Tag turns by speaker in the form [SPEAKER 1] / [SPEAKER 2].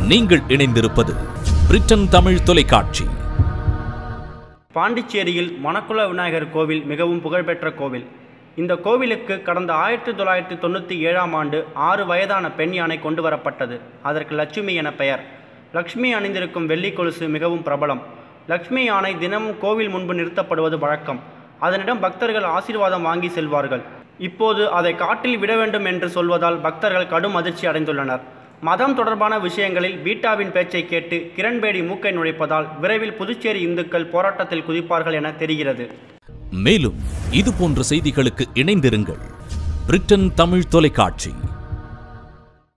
[SPEAKER 1] நீங்கள் இணைந்திருப்பது பிரிட்டன் தமிழ் தொலைக்காட்சி
[SPEAKER 2] பாண்டிச்சேரியில் மணக்குள விநாயகர் கோவில் மிகவும் புகழ்பெற்ற கோவில் இந்த கோவிலுக்கு கடந்த ஆயிரத்தி தொள்ளாயிரத்தி தொண்ணூற்றி ஏழாம் ஆண்டு ஆறு வயதான பெண் யானை கொண்டு வரப்பட்டது அதற்கு லட்சுமி என பெயர் லக்ஷ்மி அணிந்திருக்கும் வெள்ளி கொலுசு மிகவும் பிரபலம் லக்ஷ்மி யானை தினமும் கோவில் முன்பு நிறுத்தப்படுவது வழக்கம் அதனிடம் பக்தர்கள் ஆசீர்வாதம் வாங்கி செல்வார்கள் இப்போது அதை காட்டில் விட வேண்டும் என்று சொல்வதால் பக்தர்கள் கடும் அதிர்ச்சி அடைந்துள்ளனர் மதம் தொடர்பான விஷயங்களில் பீட்டாவின் பேச்சை கேட்டு கிரண்பேடி மூக்கை நுழைப்பதால் விரைவில் புதுச்சேரி இந்துக்கள் போராட்டத்தில் குதிப்பார்கள் என தெரிகிறது
[SPEAKER 1] மேலும் இது போன்ற செய்திகளுக்கு இணைந்திருங்கள் பிரிட்டன் தமிழ் தொலைக்காட்சி